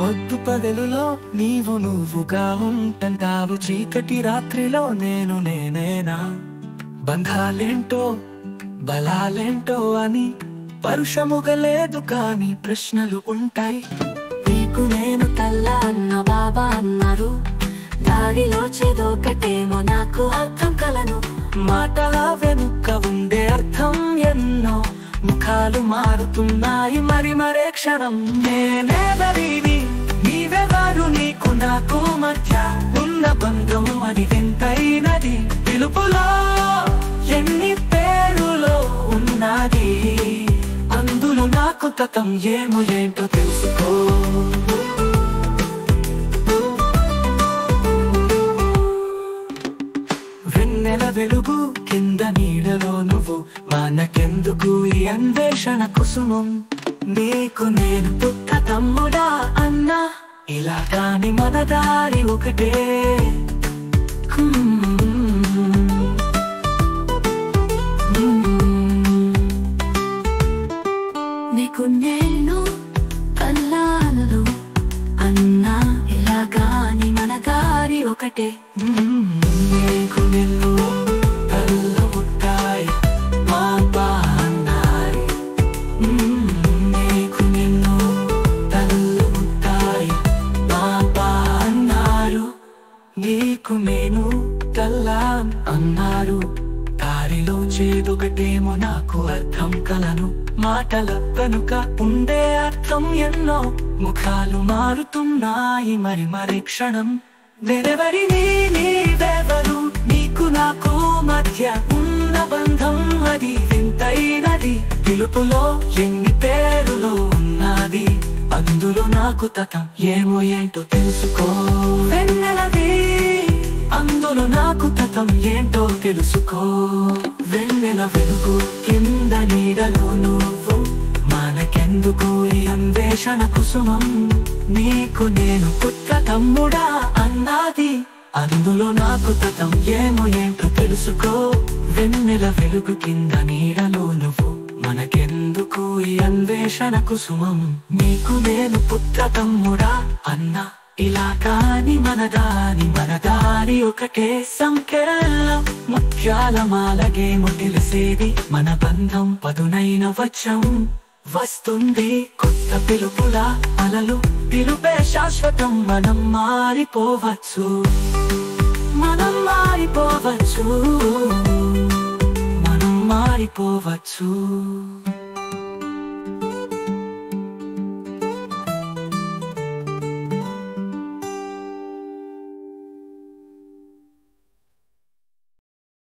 పొద్దు పగలులో నీవు నువ్వుగా ఉంటుంటావు చీకటి రాత్రిలో నేను నేనేనా బంధాలేంటో బలాలేంటో అని పరుషముగా లేదు కానీ ప్రశ్నలు ఉంటాయి నీకు నేను తల్ల అన్న బాబా అన్నారు దారిలో చేదొకటేమో నాకు అర్థం కలను మాటల వెనుక ఉండే అర్థం ఎన్నో ముఖాలు మారుతున్నాయి మరి మరే క్షణం నేనేదరిని నీవెవరు నీకు నాకు మధ్య ఉన్న బంధం అది ఎంతైనది పిలుపులో ఎన్ని పేరులో ఉన్నది అందులో నాకు తతం ఏమో ఏంటో తెలుసుకో వెన్నెల వెలుగు కింద నీడలో నువ్వు మనకెందుకు ఈ అన్వేషణ కుసుమం నీకు నేను పుట్ట తమ్ముడా అన్నా ఇలా కాని మన దారి ఒకటే హ్మ్. హ్మ్. నీకు నేను కల్లాలను అన్నా ఇలాగాని మన దారి ఒకటే నీకు నిన్ను కళ్ళముట్టాయి మా బాన్నాయి నీకు నిన్ను కళ్ళముట్టాయి మా బాన్నారు నీకు నేను కల్లాం అన్నారు దారిలో చేదొకటేమో నాకు అర్థం కలను మాటల వెనుక ఉండే అర్థం ఎన్నో ముఖాలు మారుతున్నాయి మరి మరి క్షణం నెరవరిని నీవెవరు నీకు నాకు మధ్య ఉన్న బంధం అది వింతైనది పిలుపులో ఎన్ని పేరులో ఉన్నది అందులో నాకు తతం ఏమో ఏంటో తెలుసుకో వెన్నెలది అందులో నాకు తతం ఏంటో తెలుసుకో వెన్నెల వెలుగు కింద నీడలో నువ్వు మనకెందుకు ఈ అన్వేషణ కుసుమం నీకు నేను పుట్ట తమ్ముడా అన్నది అందులో నాకు తతం ఏమో ఏంటో తెలుసుకో వెన్నెల వెలుగు కింద నీడలో నువ్వు మనకెందుకు ఈ అన్వేషణ కుసుమం నీకు నేను పుట్ట తమ్ముడా అన్నా ఇలా కాని మన దాని మన దారి ఒకటే సంకెళ్ళ ముత్యాల మాలగేమో తెలిసేది మన బంధం పదునైన వచ్చం వస్తుంది కొత్త పిలుపుల అలలు పిలుపే శాశ్వతం మనం మారిపోవచ్చు మనం మారిపోవచ్చు మనం మారిపోవచ్చు